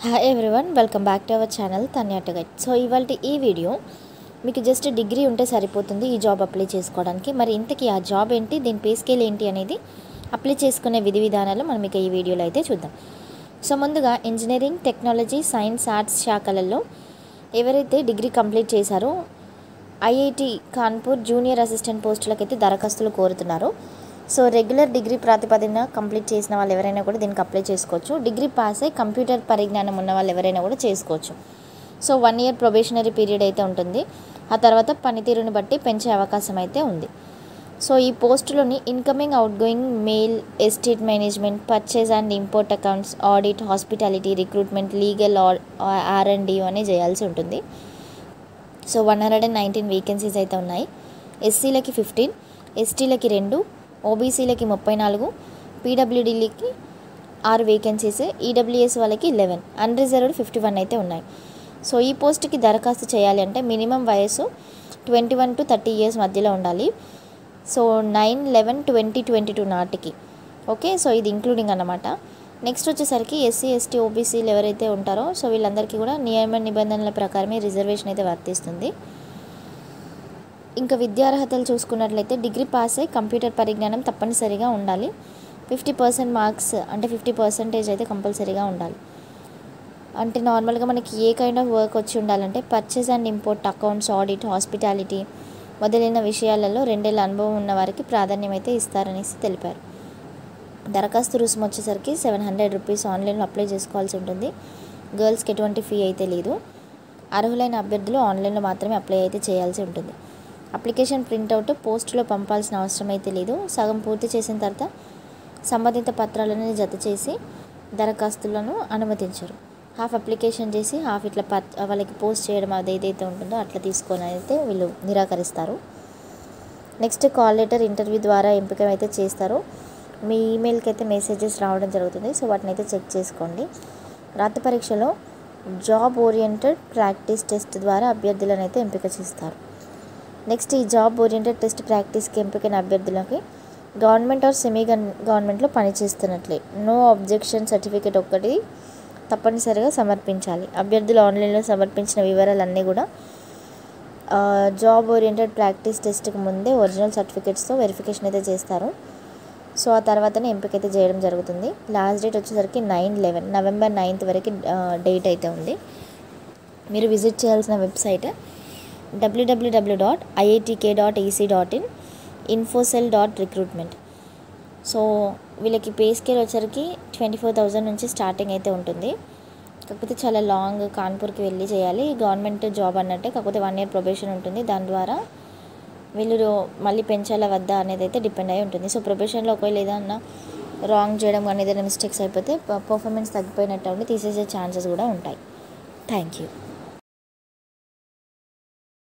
hi everyone welcome back to our channel తన్యాట guide so ఇవాళ ఈ వీడియో మీకు జస్ట్ డిగ్రీ ఉంటే సరిపోతుంది ఈ జాబ్ అప్లై చేసుకోవడానికి మరి ఇంతకీ ఆ జాబ్ ఏంటి దీని పే స్కేల్ ఏంటి అనేది అప్లై చేసుకునే విధి విధానాలు మనం ఇక ఈ వీడియోలో అయితే చూద్దాం సో ముందుగా ఇంజనీరింగ్ టెక్నాలజీ సైన్స్ ఆర్ట్స్ శాఖలలో ఎవరైతే డిగ్రీ కంప్లీట్ చేశారో ఐఐటి కాన్పూర్ జూనియర్ అసిస్టెంట్ పోస్టులకు అయితే దరఖాస్తులు కోరుతున్నారు సో రెగ్యులర్ డిగ్రీ ప్రాతిపదికన కంప్లీట్ చేసిన వాళ్ళు ఎవరైనా కూడా దీనికి అప్లై చేసుకోవచ్చు డిగ్రీ పాస్ అయ్యి కంప్యూటర్ పరిజ్ఞానం ఉన్న వాళ్ళు ఎవరైనా కూడా చేసుకోవచ్చు so one year probationary period అయితే ఉంటుంది ఆ తర్వాత పనితీరుని బట్టి పెంచే అవకాశం అయితే ఉంది సో ఈ పోస్టులోని incoming outgoing mail estate management purchase and import accounts audit hospitality recruitment legal R and D అని చేయాల్సి ఉంటుంది so one hundred and nineteen vacancies అయితే ఉన్నాయి ఎస్సీలకి ఫిఫ్టీన్ ఎస్టీలకి రెండు ఓబీసీలకి ముప్పై నాలుగు పీడబ్ల్యూడీలకి ఆరు వేకెన్సీస్ ఈడబ్ల్యూఎస్ వాళ్ళకి లెవెన్ అన్రిజర్వ్డ్ ఫిఫ్టీ వన్ అయితే ఉన్నాయి సో ఈ పోస్ట్కి దరఖాస్తు చేయాలి అంటే మినిమం వయసు twenty one to thirty years మధ్యలో ఉండాలి so nine eleven twenty twenty two నాటికి ఓకే సో ఇది ఇంక్లూడింగ్ అన్నమాట నెక్స్ట్ వచ్చేసరికి ఎస్సీ ఎస్టీ ఓబీసీలు ఎవరైతే ఉంటారో సో వీళ్ళందరికీ కూడా నియమ నిబంధనల ప్రకారమే రిజర్వేషన్ అయితే వర్తిస్తుంది ఇంకా విద్యార్హతలు చూసుకున్నట్లయితే డిగ్రీ పాస్ అయ్యి కంప్యూటర్ పరిజ్ఞానం తప్పనిసరిగా ఉండాలి ఫిఫ్టీ పర్సెంట్ మార్క్స్ అంటే ఫిఫ్టీ పర్సెంటేజ్ అయితే కంపల్సరీగా ఉండాలి అంటే నార్మల్గా మనకి ఏ కైండ్ ఆఫ్ వర్క్ వచ్చి ఉండాలంటే purchase and import accounts audit hospitality మొదలైన విషయాలలో రెండేళ్ళ అనుభవం ఉన్న వారికి ప్రాధాన్యం అయితే ఇస్తారనేసి తెలిపారు దరఖాస్తు రుసుము వచ్చేసరికి సెవెన్ హండ్రెడ్ రూపీస్ ఆన్లైన్లో అప్లై చేసుకోవాల్సి ఉంటుంది గర్ల్స్కి ఎటువంటి ఫీ అయితే లేదు అర్హులైన అభ్యర్థులు ఆన్లైన్లో మాత్రమే అప్లై అయితే చేయాల్సి ఉంటుంది అప్లికేషన్ ప్రింట్అవుట్ పోస్టులో పంపాల్సిన అవసరం అయితే లేదు సగం పూర్తి చేసిన తర్వాత సంబంధిత పత్రాలను జత చేసి దరఖాస్తులను అనుమతించరు హాఫ్ అప్లికేషన్ చేసి హాఫ్ ఇట్లా పత్ వాళ్ళకి పోస్ట్ చేయడం అది ఏదైతే ఉంటుందో అట్లా తీసుకొని అయితే వీళ్ళు నిరాకరిస్తారు నెక్స్ట్ కాల్ లెటర్ ఇంటర్వ్యూ ద్వారా ఎంపిక అయితే చేస్తారు మీ ఈమెయిల్కి అయితే మెసేజెస్ రావడం జరుగుతుంది సో వాటిని అయితే చెక్ చేసుకోండి రాత పరీక్షలో జాబ్ ఓరియంటెడ్ ప్రాక్టీస్ టెస్ట్ ద్వారా అభ్యర్థులను అయితే ఎంపిక చేస్తారు నెక్స్ట్ ఈ జాబ్ ఓరియంటెడ్ టెస్ట్ ప్రాక్టీస్కి ఎంపికైన అభ్యర్థులకి గవర్నమెంట్ ఆర్ సెమీ గవర్నమెంట్లో పనిచేస్తున్నట్లే నో అబ్జెక్షన్ సర్టిఫికేట్ ఒక్కటి తప్పనిసరిగా సమర్పించాలి అభ్యర్థులు ఆన్లైన్లో సమర్పించిన వివరాలన్నీ కూడా జాబ్ ఓరియంటెడ్ ప్రాక్టీస్ టెస్ట్కి ముందే ఒరిజినల్ సర్టిఫికేట్స్తో వెరిఫికేషన్ అయితే చేస్తారు సో ఆ తర్వాతనే ఎంపిక అయితే చేయడం జరుగుతుంది లాస్ట్ డేట్ వచ్చేసరికి నైన్ లెవెన్ నవంబర్ నైన్త్ వరకు డేట్ అయితే ఉంది మీరు విజిట్ చేయాల్సిన website W W W dot I I T K dot E C dot in infocell dot recruitment so వీళ్ళకి పే స్కేల్ వచ్చరికి ట్వంటీ ఫోర్ థౌజండ్ నుంచి స్టార్టింగ్ అయితే ఉంటుంది కాకపోతే చాలా లాంగ్ కాన్పూర్కి వెళ్ళి చేయాలి గవర్నమెంట్ జాబ్ అన్నట్టే కాకపోతే వన్ ఇయర్ ప్రొబేషన్ ఉంటుంది దాని ద్వారా వీళ్ళు మళ్ళీ పెంచాల వద్దా అనేది అయితే డిపెండ్ అయి ఉంటుంది సో ప్రొబేషన్లో ఒకవేళ ఏదన్నా రాంగ్ చేయడం కానీ ఏదైనా మిస్టేక్స్ అయిపోతే పర్ఫార్మెన్స్ తగ్గిపోయినట్టు ఉండి తీసేసే ఛాన్సెస్ కూడా ఉంటాయి థ్యాంక్ యూ